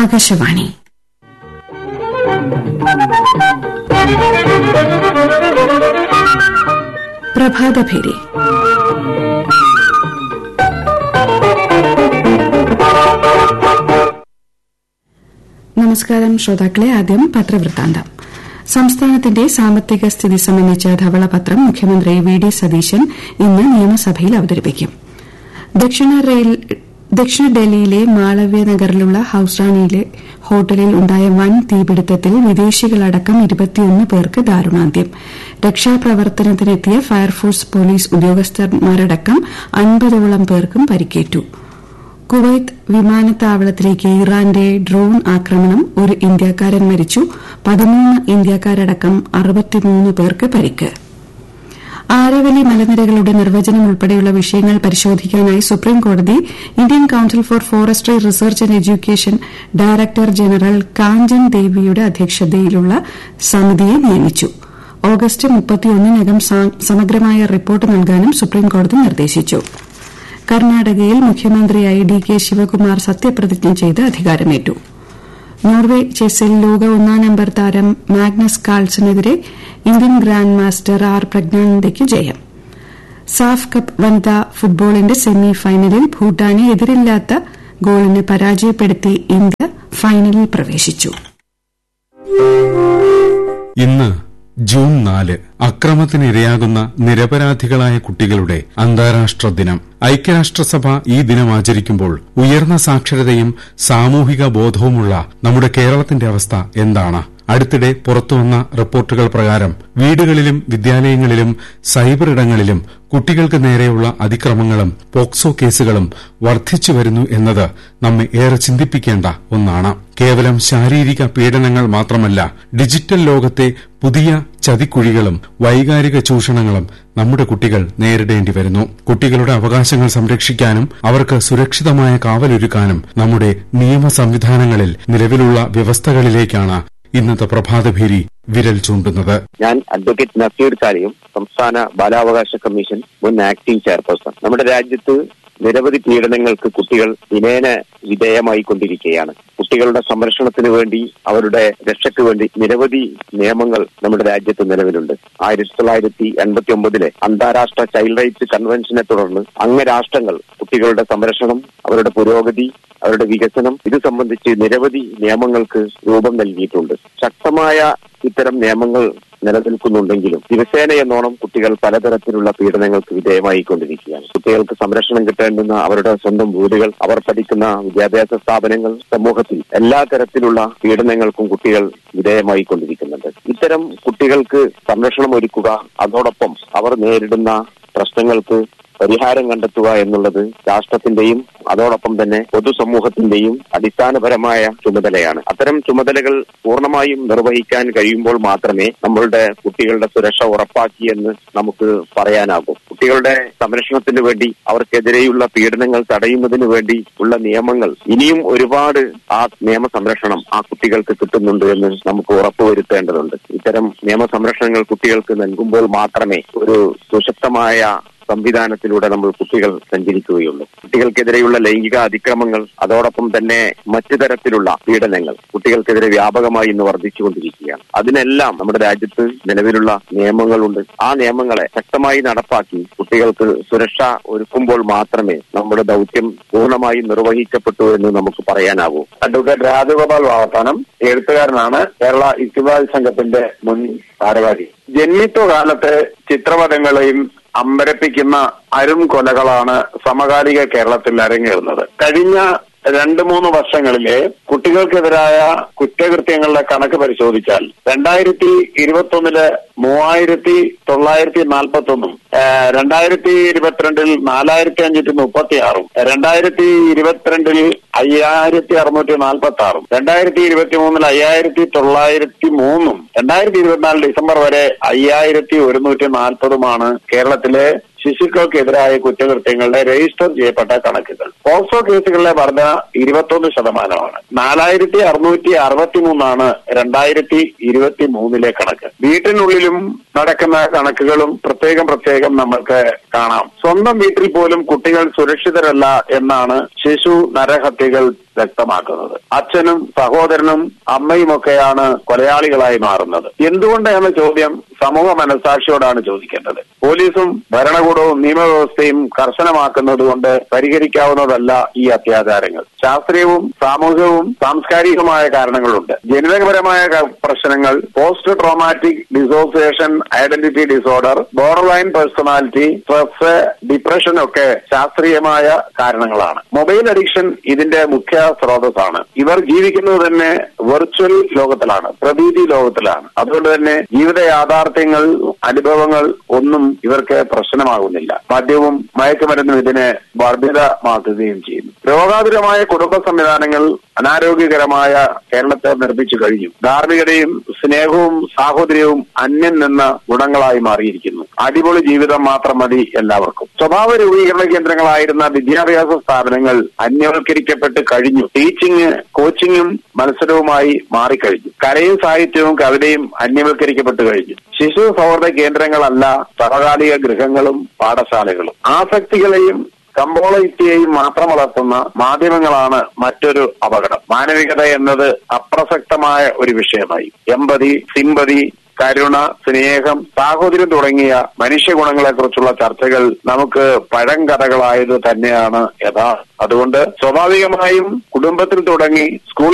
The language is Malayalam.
ആകാശവാണി പ്രഭാതഭേരി നമസ്കാരം ശ്രോതാക്കളെ ആദ്യം പത്രവൃത്താന്തം സംസ്ഥാനത്തിന്റെ സാമ്പത്തിക സ്ഥിതി സംബന്ധിച്ച ധവളപത്രം മുഖ്യമന്ത്രി വി ഡി സതീശൻ ഇന്ന് നിയമസഭയിൽ അവതരിപ്പിക്കും ദക്ഷിണ റെയിൽ ദക്ഷിണ ഡൽഹിയിലെ മാളവ്യ നഗറിലുള്ള ഹൌസ്റാണിയിലെ ഹോട്ടലിൽ ഉണ്ടായ വൻ തീപിടുത്തത്തിൽ വിദേശികളടക്കം ഇരുപത്തിയൊന്ന് പേർക്ക് ദാരുണാന്ത്യം രക്ഷാപ്രവർത്തനത്തിനെത്തിയ ഫയർഫോഴ്സ് പോലീസ് ഉദ്യോഗസ്ഥന്മാരടക്കം അൻപതോളം പേർക്കും പരിക്കേറ്റു കുവൈത്ത് വിമാനത്താവളത്തിലേക്ക് ഇറാന്റെ ഡ്രോൺ ആക്രമണം ഒരു ഇന്ത്യക്കാരൻ മരിച്ചു പതിമൂന്ന് ഇന്ത്യക്കാരടക്കം അറുപത്തിമൂന്ന് പേർക്ക് പരിക്ക് ആരവലി മലനിരകളുടെ നിർവചനം ഉൾപ്പെടെയുള്ള വിഷയങ്ങൾ പരിശോധിക്കാനായി സുപ്രീംകോടതി Indian council for forestry research and education director general Kanchan ദേവിയുടെ അധ്യക്ഷതയിലുള്ള സമിതിയെ നിയമിച്ചു ഓഗസ്റ്റ് മുപ്പത്തിയൊന്നിനകം സമഗ്രമായ റിപ്പോർട്ട് നൽകാനും സുപ്രീംകോടതി നിർദ്ദേശിച്ചു കർണാടകയിൽ മുഖ്യമന്ത്രിയായി ഡി കെ ശിവകുമാർ സത്യപ്രതിജ്ഞ ചെയ്ത് അധികാരമേറ്റു നോർവെ ചെസ്സിൽ ലോക ഒന്നാം നമ്പർ താരം മാഗ്നസ് കാൾസിനെതിരെ ഇന്ത്യൻ ഗ്രാൻഡ് മാസ്റ്റർ ആർ പ്രജ്ഞാനന്ദയ്ക്ക് ജയം സാഫ് കപ്പ് വനിതാ ഫുട്ബോളിന്റെ സെമി ഫൈനലിൽ ഭൂട്ടാനെ എതിരില്ലാത്ത ഗോളിന് പരാജയപ്പെടുത്തി ഇന്ത്യ ഫൈനലിൽ പ്രവേശിച്ചു ഇന്ന് ജൂൺ നാല് അക്രമത്തിനിരയാകുന്ന നിരപരാധികളായ കുട്ടികളുടെ അന്താരാഷ്ട്ര ദിനം ഐക്യരാഷ്ട്രസഭ ഈ ദിനം ആചരിക്കുമ്പോൾ ഉയർന്ന സാക്ഷരതയും സാമൂഹിക ബോധവുമുള്ള നമ്മുടെ കേരളത്തിന്റെ അവസ്ഥ എന്താണ് അടുത്തിടെ പുറത്തുവന്ന റിപ്പോർട്ടുകൾ പ്രകാരം വീടുകളിലും വിദ്യാലയങ്ങളിലും സൈബർ ഇടങ്ങളിലും കുട്ടികൾക്ക് നേരെയുള്ള അതിക്രമങ്ങളും പോക്സോ കേസുകളും വർദ്ധിച്ചു വരുന്നു എന്നത് നമ്മെ ഏറെ ചിന്തിപ്പിക്കേണ്ട ഒന്നാണ് കേവലം ശാരീരിക പീഡനങ്ങൾ മാത്രമല്ല ഡിജിറ്റൽ ലോകത്തെ പുതിയ ചതിക്കുഴികളും വൈകാരിക ചൂഷണങ്ങളും നമ്മുടെ കുട്ടികൾ നേരിടേണ്ടി വരുന്നു കുട്ടികളുടെ അവകാശങ്ങൾ സംരക്ഷിക്കാനും അവർക്ക് സുരക്ഷിതമായ കാവലൊരുക്കാനും നമ്മുടെ നിയമ സംവിധാനങ്ങളിൽ നിലവിലുള്ള വ്യവസ്ഥകളിലേക്കാണ് ഇന്നത്തെ പ്രഭാതഭേരി വിരൽ ചൂണ്ടുന്നത് ഞാൻ അഡ്വക്കേറ്റ് നസീർ കാലിയും സംസ്ഥാന ബാലാവകാശ കമ്മീഷൻ മുൻ ആക്ടിംഗ് ചെയർപേഴ്സൺ നമ്മുടെ രാജ്യത്ത് നിരവധി പീഡനങ്ങൾക്ക് കുട്ടികൾ ദിനേന വിധേയമായി കൊണ്ടിരിക്കുകയാണ് കുട്ടികളുടെ സംരക്ഷണത്തിന് വേണ്ടി അവരുടെ രക്ഷയ്ക്ക് വേണ്ടി നിരവധി നിയമങ്ങൾ നമ്മുടെ രാജ്യത്ത് നിലവിലുണ്ട് ആയിരത്തി തൊള്ളായിരത്തി എൺപത്തി ഒമ്പതിലെ അന്താരാഷ്ട്ര ചൈൽഡ് റൈറ്റ്സ് കൺവെൻഷനെ തുടർന്ന് അംഗരാഷ്ട്രങ്ങൾ കുട്ടികളുടെ സംരക്ഷണം അവരുടെ പുരോഗതി അവരുടെ വികസനം ഇത് സംബന്ധിച്ച് നിരവധി നിയമങ്ങൾക്ക് രൂപം നൽകിയിട്ടുണ്ട് ശക്തമായ ഇത്തരം നിയമങ്ങൾ നിലനിൽക്കുന്നുണ്ടെങ്കിലും ദിവസേന എന്നോണം കുട്ടികൾ പലതരത്തിലുള്ള പീഡനങ്ങൾക്ക് വിധേയമായി കൊണ്ടിരിക്കുകയാണ് കുട്ടികൾക്ക് സംരക്ഷണം കിട്ടേണ്ടുന്ന അവരുടെ സ്വന്തം വീടുകൾ അവർ പഠിക്കുന്ന വിദ്യാഭ്യാസ സ്ഥാപനങ്ങൾ സമൂഹത്തിൽ എല്ലാ തരത്തിലുള്ള പീഡനങ്ങൾക്കും കുട്ടികൾ വിധേയമായി കൊണ്ടിരിക്കുന്നുണ്ട് ഇത്തരം കുട്ടികൾക്ക് സംരക്ഷണം ഒരുക്കുക അതോടൊപ്പം അവർ നേരിടുന്ന പ്രശ്നങ്ങൾക്ക് പരിഹാരം കണ്ടെത്തുക എന്നുള്ളത് രാഷ്ട്രത്തിന്റെയും അതോടൊപ്പം തന്നെ പൊതുസമൂഹത്തിന്റെയും അടിസ്ഥാനപരമായ ചുമതലയാണ് അത്തരം ചുമതലകൾ പൂർണ്ണമായും നിർവഹിക്കാൻ കഴിയുമ്പോൾ മാത്രമേ നമ്മളുടെ കുട്ടികളുടെ സുരക്ഷ ഉറപ്പാക്കിയെന്ന് നമുക്ക് പറയാനാകൂ കുട്ടികളുടെ സംരക്ഷണത്തിന് വേണ്ടി അവർക്കെതിരെയുള്ള പീഡനങ്ങൾ തടയുന്നതിന് വേണ്ടി ഉള്ള നിയമങ്ങൾ ഇനിയും ഒരുപാട് ആ നിയമ സംരക്ഷണം ആ കുട്ടികൾക്ക് കിട്ടുന്നുണ്ട് എന്ന് നമുക്ക് ഉറപ്പുവരുത്തേണ്ടതുണ്ട് ഇത്തരം നിയമ സംരക്ഷണങ്ങൾ കുട്ടികൾക്ക് നൽകുമ്പോൾ മാത്രമേ ഒരു സുശക്തമായ സംവിധാനത്തിലൂടെ നമ്മൾ കുട്ടികൾ സഞ്ചരിക്കുകയുള്ളൂ കുട്ടികൾക്കെതിരെയുള്ള ലൈംഗിക അതിക്രമങ്ങൾ അതോടൊപ്പം തന്നെ മറ്റു തരത്തിലുള്ള പീഡനങ്ങൾ കുട്ടികൾക്കെതിരെ വ്യാപകമായി ഇന്ന് വർദ്ധിച്ചുകൊണ്ടിരിക്കുകയാണ് അതിനെല്ലാം നമ്മുടെ രാജ്യത്ത് നിലവിലുള്ള നിയമങ്ങളുണ്ട് ആ നിയമങ്ങളെ ശക്തമായി നടപ്പാക്കി കുട്ടികൾക്ക് സുരക്ഷ ഒരുക്കുമ്പോൾ മാത്രമേ നമ്മുടെ ദൗത്യം പൂർണ്ണമായി നിർവഹിക്കപ്പെട്ടു എന്ന് നമുക്ക് പറയാനാവൂ അഡ്വക്കേറ്റ് രാജഗോപാൽ വാവത്താനം എഴുത്തുകാരനാണ് കേരള ഇക്തിബാൽ സംഘത്തിന്റെ മുൻ ഭാരവാഹി ജന്മിത്വ കാലത്ത് ചിത്രപടങ്ങളെയും അമ്പരപ്പിക്കുന്ന അരും കൊലകളാണ് സമകാലിക കേരളത്തിൽ അരങ്ങേറുന്നത് കഴിഞ്ഞ രണ്ട് മൂന്ന് വർഷങ്ങളിലെ കുട്ടികൾക്കെതിരായ കുറ്റകൃത്യങ്ങളുടെ കണക്ക് പരിശോധിച്ചാൽ രണ്ടായിരത്തി ഇരുപത്തൊന്നില് മൂവായിരത്തി തൊള്ളായിരത്തി നാൽപ്പത്തി ഒന്നും രണ്ടായിരത്തി ഇരുപത്തിരണ്ടിൽ നാലായിരത്തി അഞ്ഞൂറ്റി മുപ്പത്തി ആറും രണ്ടായിരത്തി ഇരുപത്തിരണ്ടിൽ അയ്യായിരത്തി അറുന്നൂറ്റി നാൽപ്പത്തി ആറും രണ്ടായിരത്തി ഇരുപത്തി മൂന്നിൽ അയ്യായിരത്തി തൊള്ളായിരത്തി മൂന്നും രണ്ടായിരത്തി ഇരുപത്തിനാല് ഡിസംബർ വരെ അയ്യായിരത്തി ഒരുന്നൂറ്റി നാൽപ്പതുമാണ് കേരളത്തിലെ ശിശുക്കൾക്കെതിരായ കുറ്റകൃത്യങ്ങളുടെ രജിസ്റ്റർ ചെയ്യപ്പെട്ട കണക്കുകൾ പോക്സോ കേസുകളിലെ വർധന ഇരുപത്തൊന്ന് ശതമാനമാണ് നാലായിരത്തി അറുന്നൂറ്റി അറുപത്തി മൂന്നാണ് രണ്ടായിരത്തി ഇരുപത്തി മൂന്നിലെ കണക്ക് വീട്ടിനുള്ളിലും നടക്കുന്ന കണക്കുകളും പ്രത്യേകം പ്രത്യേകം നമുക്ക് കാണാം സ്വന്തം വീട്ടിൽ പോലും കുട്ടികൾ സുരക്ഷിതരല്ല എന്നാണ് ശിശു നരഹത്യകൾ വ്യക്തമാക്കുന്നത് അച്ഛനും സഹോദരനും അമ്മയുമൊക്കെയാണ് കൊലയാളികളായി മാറുന്നത് എന്തുകൊണ്ട് എന്ന ചോദ്യം സമൂഹ മനസാക്ഷിയോടാണ് ചോദിക്കേണ്ടത് പോലീസും ഭരണകൂടവും നിയമവ്യവസ്ഥയും കർശനമാക്കുന്നത് കൊണ്ട് പരിഹരിക്കാവുന്നതല്ല ഈ അത്യാചാരങ്ങൾ ശാസ്ത്രീയവും സാമൂഹികവും സാംസ്കാരികവുമായ കാരണങ്ങളുണ്ട് ജനിതകപരമായ ക- പ്രശ്നങ്ങൾ post traumatic dissociation identity disorder borderline personality stress depression ഒക്കെ ശാസ്ത്രീയമായ കാരണങ്ങളാണ് മൊബൈൽ അഡിക്ഷൻ ഇതിന്റെ മുഖ്യ സ്രോതസ്സാണ് ഇവർ ജീവിക്കുന്നത് തന്നെ വെർച്വൽ ലോകത്തിലാണ് പ്രതീതി ലോകത്തിലാണ് അതുകൊണ്ട് തന്നെ ജീവിത യാഥാർത്ഥ്യങ്ങൾ അനുഭവങ്ങൾ ഒന്നും ഇവർക്ക് പ്രശ്നമാകുന്നില്ല മദ്യവും മയക്കുമരുന്നും ഇതിനെ വർദ്ധിതമാക്കുകയും ചെയ്യുന്നു രോഗാതുരമായ കുടുംബ സംവിധാനങ്ങൾ അനാരോഗ്യകരമായ കേരളത്തെ നിർമ്മിച്ചു കഴിഞ്ഞു ധാർമ്മികതയും സ്നേഹവും സാഹോദര്യവും അന്യം നിന്ന ഗുണങ്ങളായി മാറിയിരിക്കുന്നു അടിപൊളി ജീവിതം മാത്രം മതി എല്ലാവർക്കും സ്വഭാവ രൂപീകരണ കേന്ദ്രങ്ങളായിരുന്ന വിദ്യാഭ്യാസ സ്ഥാപനങ്ങൾ അന്യവൽക്കരിക്കപ്പെട്ട് കഴിഞ്ഞു ടീച്ചിങ് കോച്ചിങ്ങും മത്സരവുമായി മാറിക്കഴിഞ്ഞു കലയും സാഹിത്യവും കവിതയും അന്യവൽക്കരിക്കപ്പെട്ട് കഴിഞ്ഞു ശിശു സൗഹൃദ കേന്ദ്രങ്ങളല്ല സമകാലിക ഗൃഹങ്ങളും പാഠശാലകളും ആസക്തികളെയും കമ്പോളയുക്തിയെയും മാത്രം വളർത്തുന്ന മാധ്യമങ്ങളാണ് മറ്റൊരു അപകടം മാനവികത എന്നത് അപ്രസക്തമായ ഒരു വിഷയമായി എമ്പതി സിമ്പതി കരുണ സ്നേഹം സാഹോദര്യം തുടങ്ങിയ മനുഷ്യഗുണങ്ങളെക്കുറിച്ചുള്ള ചർച്ചകൾ നമുക്ക് പഴങ്കഥകളായത് തന്നെയാണ് യഥാ അതുകൊണ്ട് സ്വാഭാവികമായും കുടുംബത്തിൽ തുടങ്ങി സ്കൂൾ